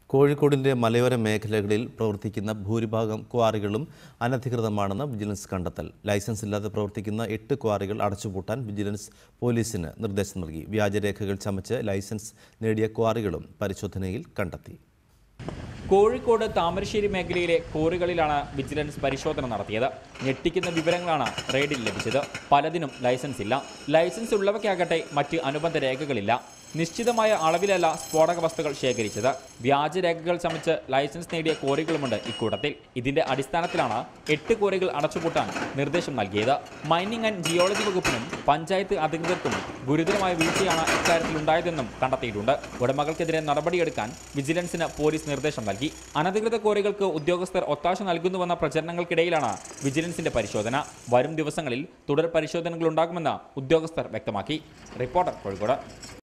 കോഴിക്കോടിന്റെ മലയോര മേഖലകളിൽ പ്രവർത്തിക്കുന്ന ഭൂരിഭാഗം ക്വാറികളും അനധികൃതമാണെന്ന് വിജിലൻസ് കണ്ടെത്തൽ ലൈസൻസ് ഇല്ലാതെ പ്രവർത്തിക്കുന്ന എട്ട് ക്വാറികൾ അടച്ചുപൂട്ടാൻ വിജിലൻസ് പോലീസിന് നിർദ്ദേശം നൽകി വ്യാജരേഖകൾ ചമച്ച് ലൈസൻസ് നേടിയ ക്വാറികളും പരിശോധനയിൽ കണ്ടെത്തി കോഴിക്കോട് താമരശ്ശേരി മേഖലയിലെ കോറികളിലാണ് വിജിലൻസ് പരിശോധന നടത്തിയത് ഞെട്ടിക്കുന്ന വിവരങ്ങളാണ് റെയ്ഡിൽ ലഭിച്ചത് പലതിനും ലൈസൻസ് ഇല്ല ലൈസൻസ് ഉള്ളവയ്ക്കാകട്ടെ മറ്റ് അനുബന്ധ രേഖകളില്ല നിശ്ചിതമായ അളവിലല്ല സ്ഫോടക വസ്തുക്കൾ ശേഖരിച്ചത് വ്യാജരേഖകൾ ചമച്ച് ലൈസൻസ് നേടിയ കോറികളുമുണ്ട് ഇക്കൂട്ടത്തിൽ ഇതിന്റെ അടിസ്ഥാനത്തിലാണ് എട്ട് കോറികൾ അടച്ചുപൂട്ടാൻ നിർദ്ദേശം നൽകിയത് മൈനിങ് ആൻഡ് ജിയോളജി വകുപ്പിനും പഞ്ചായത്ത് അധികൃതർക്കും ഗുരുതരമായ വീഴ്ചയാണ് ഇക്കാര്യത്തിൽ ഉണ്ടായതെന്നും കണ്ടെത്തിയിട്ടുണ്ട് ഉടമകൾക്കെതിരെ നടപടിയെടുക്കാൻ വിജിലൻസിന് പോലീസ് നിർദ്ദേശം നൽകി അനധികൃത കോറികൾക്ക് ഉദ്യോഗസ്ഥർ ഒത്താശ നൽകുന്നുവെന്ന പ്രചരണങ്ങൾക്കിടയിലാണ് വിജിലൻസിന്റെ പരിശോധന വരും ദിവസങ്ങളിൽ തുടർ പരിശോധനകൾ ഉണ്ടാകുമെന്ന് ഉദ്യോഗസ്ഥർ വ്യക്തമാക്കി റിപ്പോർട്ടർ കോഴിക്കോട്